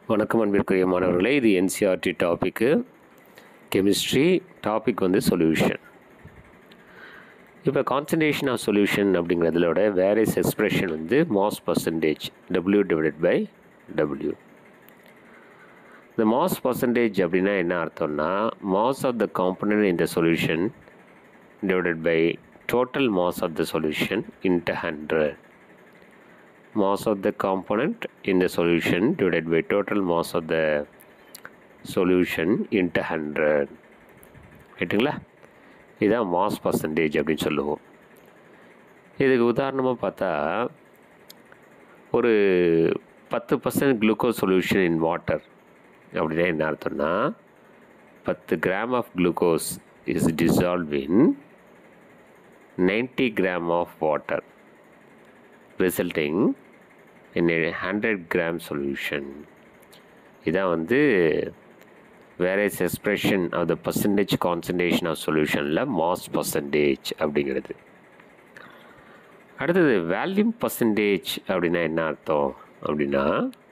வணக்கம் அன்பிற்குரிய மாணவர்களே இது என்சிஆர்டி டாப்பிக்கு கெமிஸ்ட்ரி டாபிக் வந்து சொல்யூஷன் இப்போ கான்சன்ட்ரேஷன் ஆஃப் சொல்யூஷன் அப்படிங்கிறதுலோட வேரியஸ் எக்ஸ்பிரஷன் வந்து mass percentage W divided by W இந்த மாஸ் பர்சன்டேஜ் அப்படின்னா என்ன அர்த்தம்னா mass of the component in the solution divided by total mass of the solution into hundred mass of the component in the solution divided by total mass of the solution into 100 ரைட்டுங்களா இதுதான் mass percentage அப்படின்னு சொல்லுவோம் இதுக்கு உதாரணமாக பார்த்தா ஒரு பத்து percent glucose solution in water அப்படின்னா என்ன அர்த்தம்னா பத்து gram of glucose is dissolve in ninety gram of water resulting in a hundred gram solution இதான் வந்து various expression of the percentage concentration of சொல்யூஷனில் மாஸ் பர்சன்டேஜ் அப்படிங்கிறது அடுத்தது வேல்யூம் பர்சன்டேஜ் அப்படின்னா என்ன அர்த்தம் அப்படின்னா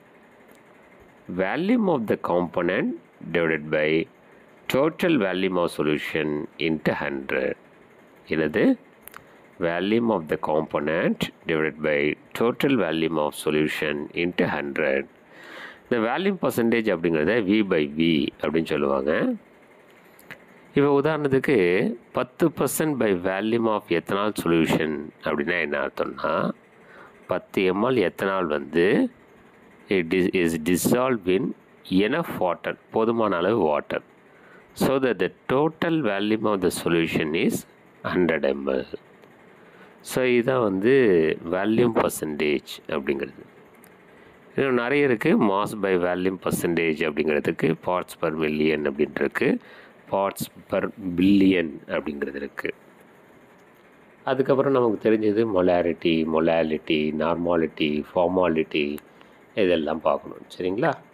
volume of the component divided by total volume of solution into hundred என்னது volume of the component divided by total volume of solution into 100 இந்த வேல்யூம் பர்சன்டேஜ் அப்படிங்கிறத வி பை வி அப்படின்னு சொல்லுவாங்க இப்போ உதாரணத்துக்கு பத்து percent by volume of ethanol solution அப்படின்னா என்ன அர்த்தம்னா பத்து எம்எல் எத்தனால் வந்து it is is dissolve in enough water போதுமான அளவு water so that the total volume of the solution is hundred ML so இதுதான் வந்து வேல்யூம் பர்சன்டேஜ் அப்படிங்கிறது இன்னும் நிறைய இருக்குது மாஸ் பை வேல்யூம் பர்சன்டேஜ் அப்படிங்கிறதுக்கு பார்ட்ஸ் பர் மில்லியன் அப்படின்ட்டுருக்கு பார்ட்ஸ் பர் பில்லியன் அப்படிங்கிறது இருக்குது அதுக்கப்புறம் நமக்கு தெரிஞ்சது மொலாரிட்டி மொலாலிட்டி நார்மாலிட்டி ஃபார்மாலிட்டி இதெல்லாம் பார்க்கணும் சரிங்களா